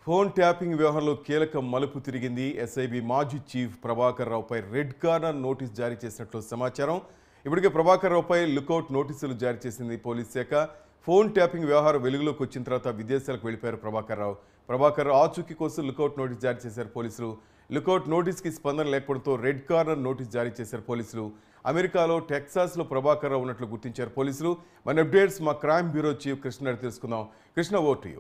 phone tapping వ్యవహారంలో కీలక మలుపు తిరిగింది ఎస్ఐబి మాజీ చీఫ్ ప్రభాకర్ రావుపై రెడ్ కార్నర్ నోటీస్ జారీ చేసినట్లు సమాచారం ఇప్పటికే ప్రభాకర్ రావుపై లుకౌట్ నోటీసులు జారీ చేసింది పోలీస్ శాఖ ఫోన్ ట్యాపింగ్ వ్యవహారం వెలుగులోకి వచ్చిన తర్వాత విదేశాలకు వెళ్ళిపోయారు ప్రభాకర్ రావు ప్రభాకర్ రావు ఆచూకీ కోసం లుకౌట్ నోటీస్ జారీ చేశారు పోలీసులు లుకౌట్ నోటీస్కి స్పందన లేకపోవడంతో రెడ్ కార్నర్ నోటీస్ జారీ చేశారు పోలీసులు అమెరికాలో టెక్సాస్లో ప్రభాకర్ రావు ఉన్నట్లు గుర్తించారు పోలీసులు మన అప్డేట్స్ మా క్రైమ్ బ్యూరో చీఫ్ కృష్ణ గారు తెలుసుకుందాం Krishna over to you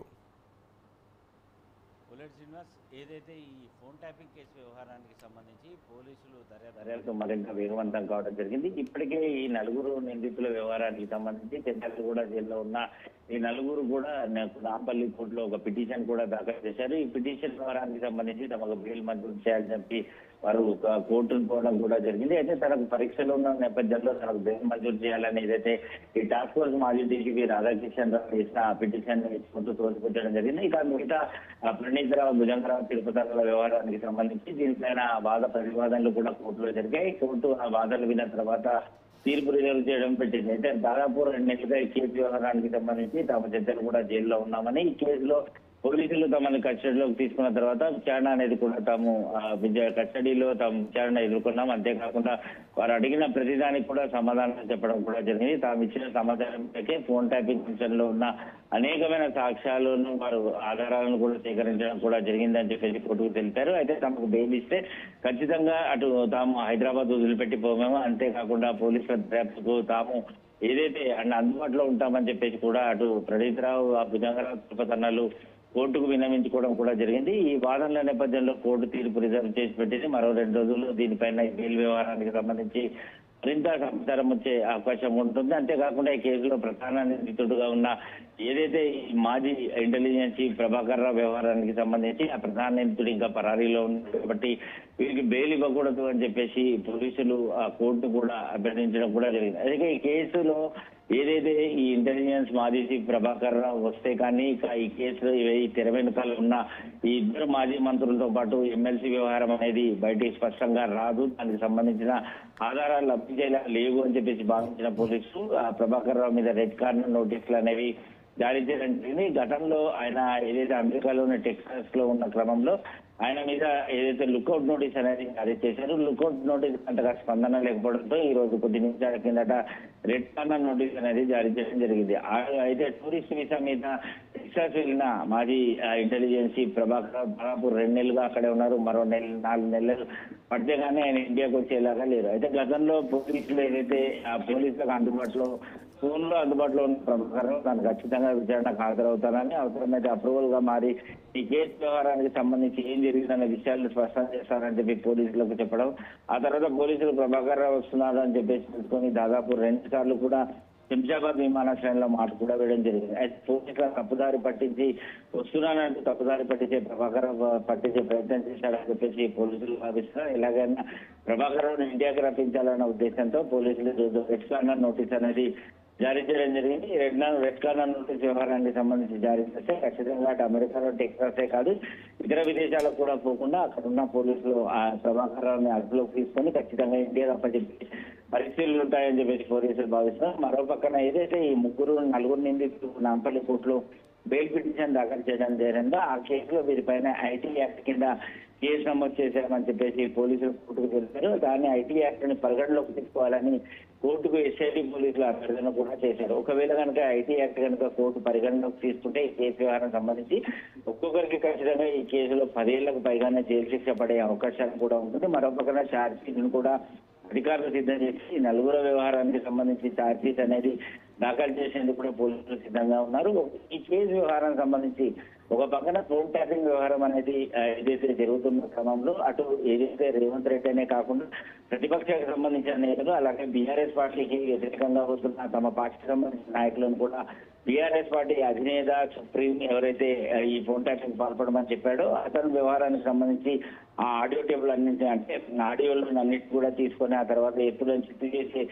bullet Srinivas ఏదైతే ఈ ఫోన్ ట్యాపింగ్ కేసు వ్యవహారానికి సంబంధించి పోలీసులు దర్యాప్తు దర్యాప్తు మరింత వేగవంతం కావడం జరిగింది ఇప్పటికే ఈ నలుగురు నిందితుల వ్యవహారానికి సంబంధించి చెంచల్గూడ జైల్లో ఉన్న ఈ నలుగురు కూడా నాకు నాంపల్లి కోర్టులో ఒక పిటిషన్ కూడా దాఖలు చేశారు ఈ పిటిషన్ వ్యవహారానికి సంబంధించి తమకు బెయిల్ మంజూరు చేయాలని చెప్పి వారు ఒక కోర్టును పోవడం కూడా జరిగింది అయితే తనకు పరీక్షలు ఉన్న నేపథ్యంలో తనకు బెయిల్ మంజూరు చేయాలని ఏదైతే ఈ టాస్క్ ఫోర్స్ మాజీ డీజీపీ రాధాకిషన్ రావు చేసిన ఆ పిటిషన్ ఇచ్చుకుంటూ తోసిపుచ్చడం జరిగింది ఇక మిగతా ఆ ప్రణీత్ రావు భుజంగరావు తిరుపతి వ్యవహారానికి సంబంధించి దీనిపైన వాద ప్రతివాదనలు కూడా కోర్టులో జరిగాయి కోర్టు ఆ వాదనలు విన్న తర్వాత తీర్పు రిజర్వ్ చేయడం పెట్టింది అయితే దాదాపు రెండు నెలలుగా ఈ కేసు వ్యవహారానికి సంబంధించి తమ చెద్దరు కూడా జైల్లో ఉన్నామని ఈ కేసులో పోలీసులు తమని కస్టడీలోకి తీసుకున్న తర్వాత విచారణ అనేది కూడా తాము ఆ, విజయ కస్టడీలో తాము విచారణ ఎదుర్కొన్నాం అంతేకాకుండా వారు అడిగిన ప్రతిదానికి కూడా సమాధానం చెప్పడం కూడా జరిగింది తాము ఇచ్చిన సమాధానం మేరకే ఫోన్ ట్యాపింగ్ ఫంక్షన్ లో ఉన్న అనేకమైన సాక్ష్యాలను వారు ఆధారాలను కూడా సేకరించడం కూడా జరిగిందని చెప్పేసి కోర్టుకు తెలిపారు అయితే తమకు బెయిల్ ఇస్తే ఖచ్చితంగా అటు తాము హైదరాబాద్ వదిలిపెట్టి పోమేమో అంతేకాకుండా పోలీసుల దర్యాప్తుకు తాము ఏదైతే అన్న అందుబాటులో ఉంటామని చెప్పేసి కూడా అటు ప్రణీత్ రావు ఆ భుజంగరావు తిరుపతి అన్నలు కోర్టుకు విన్నవించుకోవడం కూడా జరిగింది ఈ వాదనల నేపథ్యంలో కోర్టు తీర్పు రిజర్వ్ చేసి పెట్టింది మరో రెండు రోజులు దీనిపైన ఈ బెయిల్ వ్యవహారానికి సంబంధించి మరింత సమాచారం వచ్చే అవకాశం ఉంటుంది అంతేకాకుండా ఈ కేసులో ప్రధాన నిందితుడుగా ఉన్న ఏదైతే ఈ మాజీ ఇంటెలిజెన్స్ చీఫ్ ప్రభాకర్ రావు వ్యవహారానికి సంబంధించి ఆ ప్రధాన నిందితుడు ఇంకా పరారీలో ఉన్నాడు కాబట్టి వీరికి బెయిల్ ఇవ్వకూడదు అని చెప్పేసి పోలీసులు ఆ కోర్టు కూడా అభ్యర్థించడం కూడా జరిగింది అయితే ఈ కేసులో ఏదైతే ఈ ఇంటెలిజెన్స్ మాజీ చీఫ్ ప్రభాకర్ రావు వస్తే కానీ ఇక ఈ కేసులో ఈ తెర వెనుకాల ఉన్న ఈ ఇద్దరు మాజీ మంత్రులతో పాటు ఎమ్మెల్సీ వ్యవహారం అనేది బయటికి స్పష్టంగా రాదు దానికి సంబంధించిన ఆధారాలు లభించేలా లేవు అని చెప్పేసి భావించిన పోలీసులు ఆ ప్రభాకర్ రావు మీద రెడ్ కార్నర్ నోటీసులు అనేవి జారీ చేయడం జరిగింది గతంలో ఆయన ఏదైతే అమెరికాలోని టెక్సాస్ లో ఉన్న క్రమంలో ఆయన మీద ఏదైతే లుకౌట్ నోటీస్ అనేది జారీ చేశారు లుకౌట్ నోటీస్ అంతగా స్పందన లేకపోవడంతో ఈ రోజు కొద్ది నిమిషాల కిందట రెడ్ కార్నర్ నోటీస్ అనేది జారీ చేయడం జరిగింది ఆ- అయితే టూరిస్ట్ వీసా మీద టెక్సాస్ వెళ్ళిన మాజీ ఆ, ఇంటెలిజెన్సీ ప్రభాకర్ దాదాపు రెండు నెలలుగా అక్కడే ఉన్నారు మరో నెల నాలుగు నెలలు పడితే కానీ ఆయన ఇండియాకి వచ్చేలాగా లేరు అయితే గతంలో పోలీసులు ఏదైతే ఆ పోలీసులకు అందుబాటులో ఫోన్ లో అందుబాటులో ఉన్న ప్రభాకర్ తాను ఖచ్చితంగా విచారణకు హాజరవుతానని అవసరమైతే అప్రూవల్ గా మారి ఈ కేసు వ్యవహారానికి సంబంధించి ఏం జరిగిందనే విషయాలను స్పష్టం చేస్తారని చెప్పి పోలీసులకు చెప్పడం ఆ తర్వాత పోలీసులు ప్రభాకర్ రావు వస్తున్నారు అని చెప్పేసి తెలుసుకొని దాదాపు రెండు సార్లు కూడా శంషాబాద్ విమానాశ్రయంలో మాట కూడా వేయడం జరిగింది అయితే పోలీసులు తప్పుదారి పట్టించి వస్తున్నానంటూ తప్పుదారి పట్టించే ప్రభాకర్ రావు పట్టించే ప్రయత్నం చేశాడని చెప్పేసి పోలీసులు భావిస్తున్నారు ఎలాగైనా ప్రభాకర్ రావుని ఇండియాకి రప్పించాలన్న ఉద్దేశంతో పోలీసులు ఈరోజు రెడ్ కార్నర్ నోటీస్ అనేది జారీ చేయడం జరిగింది ఈ రెడ్ నా- రెడ్ కార్నర్ నోటీస్ వ్యవహారానికి సంబంధించి జారీ చేస్తే ఖచ్చితంగా అటు అమెరికాలో టెక్సాసే కాదు ఇతర విదేశాలకు కూడా పోకుండా అక్కడ ఉన్న పోలీసులు ఆ ప్రభాకర్ రావుని అదుపులోకి తీసుకొని ఖచ్చితంగా ఇండియా అప్పచెప్పి పరిస్థితులు ఉంటాయని చెప్పేసి పోలీసులు భావిస్తున్నారు మరో పక్కన ఏదైతే ఈ ముగ్గురు నలుగురు నిందితులు నాంపల్లి కోర్టులో బెయిల్ పిటిషన్ దాఖలు చేయడం జరిగిందో ఆ కేసులో వీరిపైన ఐటీ యాక్ట్ కింద కేసు నమోదు చేశామని చెప్పేసి పోలీసులు కోర్టుకు తెలిపారు దాన్ని ఐటీ యాక్ట్ ని పరిగణలోకి తీసుకోవాలని కోర్టుకు ఎస్ఐటి పోలీసులు అభ్యర్థన కూడా చేశారు ఒకవేళ కనుక ఐటీ యాక్ట్ కనుక కోర్టు పరిగణలోకి తీసుకుంటే ఈ కేసు వ్యవహారం సంబంధించి ఒక్కొక్కరికి ఖచ్చితంగా ఈ కేసులో పదేళ్లకు పైగానే జైలు శిక్ష పడే అవకాశాలు కూడా ఉంటుంది మరొకన ఛార్జ్ షీట్ను కూడా అధికారులు సిద్ధం చేసి ఈ నలుగురు వ్యవహారానికి సంబంధించి ఛార్జ్ షీట్ అనేది దాఖలు చేసేందుకు కూడా పోలీసులు సిద్ధంగా ఉన్నారు ఈ కేసు వ్యవహారానికి సంబంధించి ఒక పక్కన ఫోన్ ట్యాపింగ్ వ్యవహారం అనేది ఆ, ఏదైతే జరుగుతున్న క్రమంలో అటు ఏదైతే రేవంత్ రెడ్డి అనే కాకుండా ప్రతిపక్షానికి సంబంధించిన నేతలు అలాగే బీఆర్ఎస్ పార్టీకి వ్యతిరేకంగా వస్తున్న తమ పార్టీకి సంబంధించిన నాయకులను కూడా బీఆర్ఎస్ పార్టీ అధినేత సుప్రీం ఎవరైతే ఆ, ఈ ఫోన్ ట్యాపింగ్ పాల్పడమని చెప్పాడో అతని వ్యవహారానికి సంబంధించి ఆ ఆడియో టేబుల్ అన్నింటి అంటే ఆడియోలను అన్నిటి కూడా తీసుకొని ఆ తర్వాత ఎత్తులను చిత్తు చేసి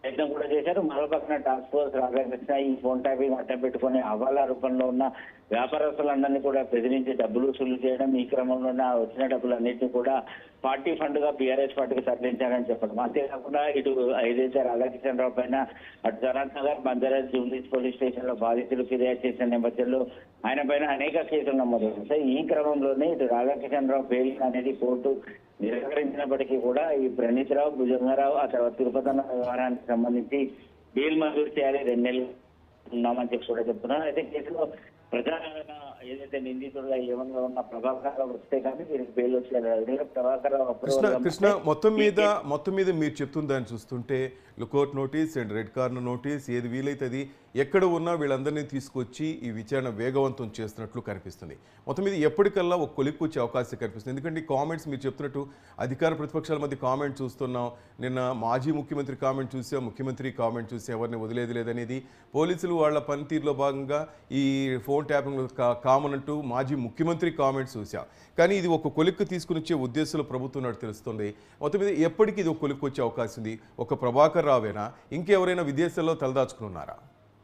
ప్రయత్నం కూడా చేశారు మరో పక్కన టాస్క్ ఫోర్స్ రాధాకృష్ణ ఈ ఫోన్ ట్యాపింగ్ అడ్డం పెట్టుకుని హవాలా రూపంలో ఉన్న వ్యాపారస్తులందరినీ కూడా బెదిరించి డబ్బులు వసూలు చేయడం ఈ క్రమంలోనే ఆ వచ్చిన డబ్బులన్నింటినీ కూడా పార్టీ ఫండ్ గా బీఆర్ఎస్ పార్టీకి తరలించారని చెప్పడం అంతేకాకుండా ఇటు ఏదైతే రాధాకృష్ణరావు పైన అటు జనాథ్ నగర్ బంజారాజ్ జూబ్లీస్ పోలీస్ స్టేషన్ లో బాధితులు ఫిర్యాదు చేసిన నేపథ్యంలో ఆయన పైన అనేక కేసులు నమోదయ్యాయి సో ఈ క్రమంలోనే ఇటు రాధాకృష్ణరావు బెయిల్ అనేది కోర్టు నిరాకరించినప్పటికీ కూడా ఈ ప్రణీత్ రావు భుజంగారావు ఆ తర్వాత తిరుపతి అన్న వ్యవహారానికి సంబంధించి బెయిల్ మంజూరు చేయాలి రెండు నెలలు ఉన్నామని చెప్పి కూడా చెప్తున్నారు అయితే కేసులో ప్రధానంగా ఏదైతే నిందితుడుగా ఏమంగా ఉన్న ప్రభాకర్ రావు వస్తే కానీ వీరికి బెయిల్ వచ్చేది ప్రభాకర్ రావు కృష్ణ approval కృష్ణ గా మొత్తం మీద ఈ కేసు- మొత్తం మీద మీరు చెప్తున్న దాన్ని చూస్తుంటే lookout notice and red corner notice ఏది వీలైతే అది ఎక్కడ ఉన్నా వీళ్ళందరినీ తీసుకొచ్చి ఈ విచారణ వేగవంతం చేస్తున్నట్లు కనిపిస్తుంది మొత్తం మీద ఎప్పటికల్లా ఒక కొలిక్కి వచ్చే అవకాశం కనిపిస్తుంది ఎందుకంటే ఈ కామెంట్స్ మీరు చెప్తున్నట్టు అధికార ప్రతిపక్షాల మధ్య కామెంట్ చూస్తున్నాం నిన్న మాజీ ముఖ్యమంత్రి కామెంట్ చూసాం ముఖ్యమంత్రి కామెంట్ చూసి ఎవరిని వదిలేది లేదనేది పోలీసులు వాళ్ళ పనితీరులో భాగంగా ఈ ఫోన్ ట్యాపింగ్ కామన్ అంటూ మాజీ ముఖ్యమంత్రి కామెంట్స్ చూసాం కానీ ఇది ఒక కొలిక్కు తీసుకుని వచ్చే ఉద్దేశంలో ప్రభుత్వం ఉన్నట్టు తెలుస్తుంది మొత్తం మీద ఎప్పటికీ ఇది ఒక కొలిక్కు వచ్చే అవకాశం ఉంది ఒక ప్రభాకర్ రావేనా ఇంకెవరైనా విదేశాల్లో తలదాచుకుని ఉన్నారా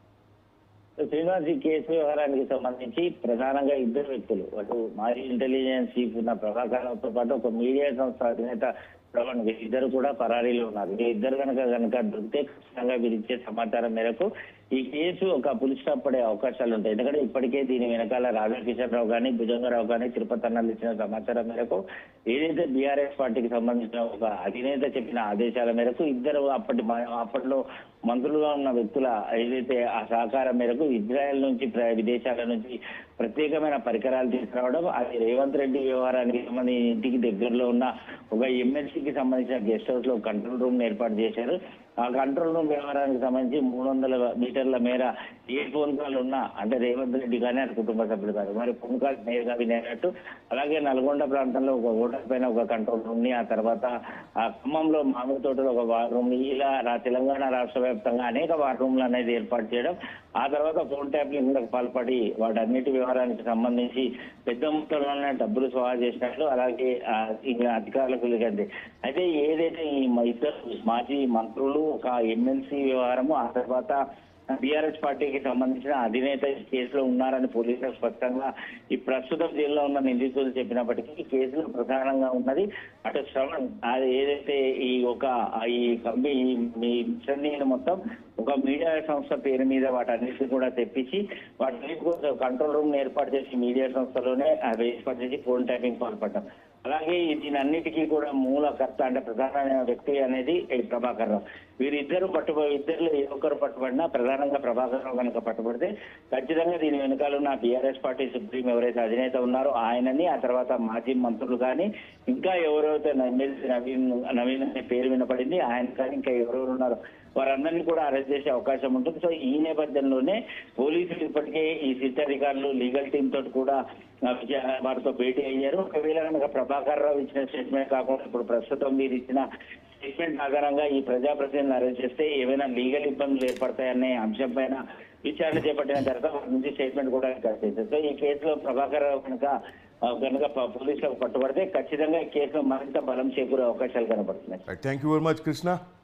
శ్రీనివాస్ ఈ కేసు వ్యవహారానికి సంబంధించి ప్రధానంగా ఇద్దరు వ్యక్తులు అటు మాజీ ఇంటెలిజెన్స్ చీఫ్ ఉన్న ప్రభాకర్ రావుతో పాటు ఒక మీడియా సంస్థ అధినేత శ్రవణ్ ఇద్దరు కూడా పరారీలో ఉన్నారు ఈ ఇద్దరు కనుక కనుక దొరికితే ఖచ్చితంగా వీరిచ్చే సమాచారం మేరకు ఈ కేసు ఒక పులి స్టాప్ పడే అవకాశాలు ఉంటాయి ఎందుకంటే ఇప్పటికే దీని వెనకాల రాధాకిషన్ రావు కానీ భుజంగరావు కానీ తిరుపతి అన్నలు ఇచ్చిన సమాచారం మేరకు ఏదైతే బీఆర్ఎస్ పార్టీకి సంబంధించిన ఒక అధినేత చెప్పిన ఆదేశాల మేరకు ఇద్దరు అప్పటి మ- అప్పట్లో మంత్రులుగా ఉన్న వ్యక్తుల ఏదైతే ఆ సహకారం మేరకు ఇజ్రాయెల్ నుంచి ప్ర- విదేశాల నుంచి ప్రత్యేకమైన పరికరాలు తీసుకురావడం అది రేవంత్ రెడ్డి వ్యవహారానికి సంబంధించి ఇంటికి దగ్గరలో ఉన్న ఒక ఎమ్మెల్సీకి సంబంధించిన గెస్ట్ హౌస్ లో కంట్రోల్ రూమ్ ఏర్పాటు చేశారు ఆ కంట్రోల్ రూమ్ వ్యవహారానికి సంబంధించి మూడు వందల మీటర్ల మేర ఏ ఫోన్ కాల్ ఉన్నా అంటే రేవంత్ రెడ్డి కానీ అటు కుటుంబ సభ్యులు కాదు మరి ఫోన్ కాల్స్ నేరుగా వినేటట్టు అలాగే నల్గొండ ప్రాంతంలో ఒక ఓటర్ పైన ఒక కంట్రోల్ రూమ్ ని ఆ తర్వాత ఆ ఖమ్మంలో మామిడి తోటలో ఒక వార్ రూమ్ ని ఇలా రా- తెలంగాణ రాష్ట్ర వ్యాప్తంగా అనేక వార్ రూమ్లు అనేది ఏర్పాటు చేయడం ఆ తర్వాత ఫోన్ ట్యాపింగ్ పాల్పడి వాటన్నిటి వ్యవహారానికి సంబంధించి పెద్ద మొత్తంలోనే డబ్బులు స్వాహా చేసినట్లు అలాగే ఆ, ఇంకా అధికారులకు తెలియదు అయితే ఏదైతే ఈ మ- ఇద్దరు మాజీ మంత్రులు ఒక ఎమ్మెల్సీ వ్యవహారము ఆ తర్వాత బీఆర్ఎస్ పార్టీకి సంబంధించిన అధినేత ఈ కేసులో ఉన్నారని పోలీసులు స్పష్టంగా ఈ ప్రస్తుతం జైల్లో ఉన్న నిందితులు చెప్పినప్పటికీ ఈ కేసులో ప్రధానంగా ఉన్నది అటు శ్రవణ్ అది ఏదైతే ఈ ఒక ఈ కంపెనీ ఈ మిషన్ మొత్తం ఒక మీడియా సంస్థ పేరు మీద వాటన్నిటిని కూడా తెప్పించి వాటన్నిటి కోసం కంట్రోల్ రూమ్ ఏర్పాటు చేసి మీడియా సంస్థలోనే అవి ఏర్పాటు చేసి ఫోన్ ట్యాపింగ్ పాల్పడ్డాం అలాగే దీని అన్నిటికీ కూడా మూలకర్త అంటే ప్రధానమైన వ్యక్తి అనేది ఈ ప్రభాకర్ రావు వీరిద్దరు పట్టుబడి ఇద్దరు ఏ ఒక్కరు పట్టుబడినా ప్రధానంగా ప్రభాకర్ రావు కనుక పట్టుబడితే ఖచ్చితంగా దీని వెనకాల ఉన్న బీఆర్ఎస్ పార్టీ సుప్రీం ఎవరైతే అధినేత ఉన్నారో ఆయనని ఆ తర్వాత మాజీ మంత్రులు కానీ ఇంకా ఎవరైతే ఎమ్మెల్సీ నవీన్ నవీన్ అనే పేరు వినపడింది ఆయన కానీ ఇంకా ఎవరెవరు ఉన్నారో వారందరినీ కూడా అరెస్ట్ చేసే అవకాశం ఉంటుంది సో ఈ నేపథ్యంలోనే పోలీసులు ఇప్పటికే ఈ సిట్ అధికారులు లీగల్ టీమ్ తోటి కూడా ఆ, విచారణ వారితో భేటీ అయ్యారు ఒకవేళ కనుక ప్రభాకర్ రావు ఇచ్చిన స్టేట్మెంట్ కాకుండా ఇప్పుడు ప్రస్తుతం మీరు ఇచ్చిన స్టేట్మెంట్ ఆధారంగా ఈ ప్రజాప్రతినిధులను అరెస్ట్ చేస్తే ఏవైనా లీగల్ ఇబ్బందులు ఏర్పడతాయనే అంశం పైన విచారణ చేపట్టిన తర్వాత వారి నుంచి స్టేట్మెంట్ కూడా కనిపిస్తుంది సో ఈ కేసులో ప్రభాకర్ రావు కనుక ఆ, కనుక ప- పోలీసులకు పట్టుబడితే ఖచ్చితంగా ఈ కేసులో మరింత బలం చేకూరే అవకాశాలు కనబడుతున్నాయి thank you very much Krishna